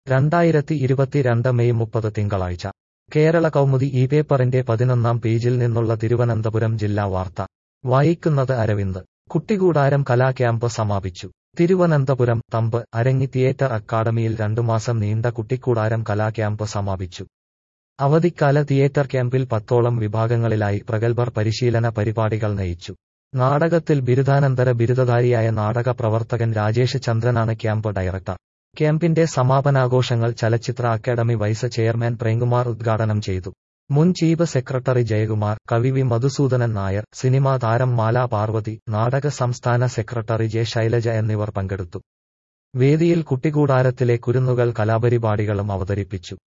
രണ്ടായിരത്തി ഇരുപത്തിരണ്ട് മെയ് മുപ്പത് തിങ്കളാഴ്ച കേരള കൗമുദി ഈ പേപ്പറിന്റെ പതിനൊന്നാം പേജിൽ നിന്നുള്ള തിരുവനന്തപുരം ജില്ലാ വാർത്ത വായിക്കുന്നത് അരവിന്ദ് കുട്ടികൂടാരം കലാക്യാമ്പ് സമാപിച്ചു തിരുവനന്തപുരം തമ്പ് അരങ്ങി തിയേറ്റർ അക്കാദമിയിൽ രണ്ടു മാസം നീണ്ട കുട്ടിക്കൂടാരം കലാക്യാമ്പ് സമാപിച്ചു അവധിക്കാല തിയേറ്റർ ക്യാമ്പിൽ പത്തോളം വിഭാഗങ്ങളിലായി പ്രഗത്ഭർ പരിശീലന പരിപാടികൾ നയിച്ചു നാടകത്തിൽ ബിരുദാനന്തര ബിരുദധാരിയായ നാടക പ്രവർത്തകൻ രാജേഷ് ചന്ദ്രനാണ് ക്യാമ്പ് ഡയറക്ടർ ക്യാമ്പിന്റെ സമാപനാഘോഷങ്ങൾ ചലച്ചിത്ര അക്കാദമി വൈസ് ചെയർമാൻ പ്രേംകുമാർ ഉദ്ഘാടനം ചെയ്തു മുൻ ചീഫ് സെക്രട്ടറി ജയകുമാർ കവി വി മധുസൂദനൻ നായർ സിനിമാ താരം മാലാ പാർവതി നാടക സംസ്ഥാന സെക്രട്ടറി ജെ ശൈലജ എന്നിവർ പങ്കെടുത്തു വേദിയിൽ കുട്ടികൂടാരത്തിലെ കുരുന്നുകൾ കലാപരിപാടികളും അവതരിപ്പിച്ചു